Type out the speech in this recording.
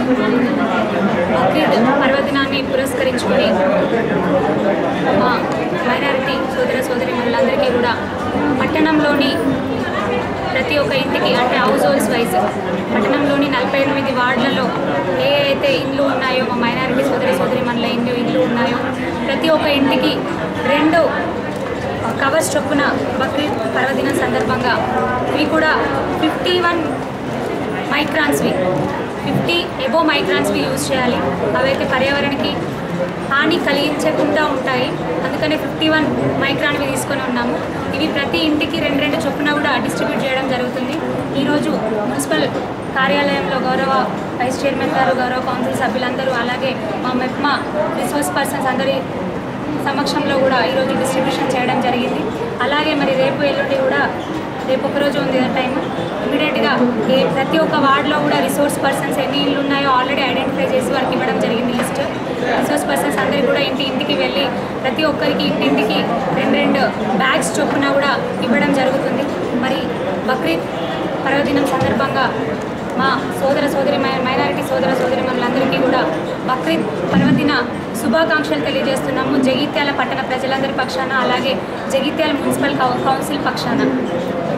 బక్రీద్ పర్వదినాన్ని పురస్కరించుకొని మా మైనారిటీ సోదర సోదరి మనులందరికీ కూడా పట్టణంలోని ప్రతి ఒక్క ఇంటికి అంటే హౌస్ హోల్డ్స్ వైజ్ పట్టణంలోని నలభై ఎనిమిది వార్డులలో ఏ అయితే ఇండ్లు ఉన్నాయో మా మైనారిటీ సోదర సోదరి మనల ఇండ్లు ఇండ్లు ఉన్నాయో ప్రతి ఒక్క ఇంటికి రెండు కవర్స్ చొప్పున బక్రీద్ పర్వదినం సందర్భంగా ఇవి కూడా ఫిఫ్టీ వన్ మైక్రాన్స్వి ఫిఫ్టీ ఎబో మైక్రాన్స్వి యూజ్ చేయాలి అవైతే పర్యావరణకి హాని కలిగించకుండా ఉంటాయి అందుకనే ఫిఫ్టీ వన్ మైక్రాన్వి తీసుకొని ఉన్నాము ఇవి ప్రతి ఇంటికి రెండు రెండు చొప్పున కూడా డిస్ట్రిబ్యూట్ చేయడం జరుగుతుంది ఈరోజు మున్సిపల్ కార్యాలయంలో గౌరవ వైస్ చైర్మన్ గారు గౌరవ కౌన్సిల్ సభ్యులందరూ అలాగే మా మెప్మా రిసోర్స్ పర్సన్స్ అందరి సమక్షంలో కూడా ఈరోజు డిస్ట్రిబ్యూషన్ చేయడం జరిగింది అలాగే మరి రేపు ఎల్లుండి కూడా రేపు ఒక రోజు ఉంది టైం ఇమీడియట్గా ఏ ప్రతి ఒక్క వార్డులో కూడా రిసోర్స్ పర్సన్స్ ఎన్ని ఇల్లు ఉన్నాయో ఆల్రెడీ ఐడెంటిఫై చేసి వారికి ఇవ్వడం జరిగింది లిస్ట్ రిసోర్స్ పర్సన్స్ అందరికీ కూడా ఇంటి ఇంటికి వెళ్ళి ప్రతి ఒక్కరికి ఇంటింటికి రెండు రెండు బ్యాగ్స్ చొప్పున కూడా ఇవ్వడం జరుగుతుంది మరి బక్రీద్ పర్వదినం సందర్భంగా మా సోదర సోదరి మై- మైనారిటీ సోదర సోదరి మనందరికీ కూడా బక్రీద్ పర్వదిన శుభాకాంక్షలు తెలియజేస్తున్నాము జగిత్యాల పట్టణ ప్రజలందరి పక్షాన అలాగే జగిత్యాల మున్సిపల్ కౌ- కౌన్సిల్ పక్షాన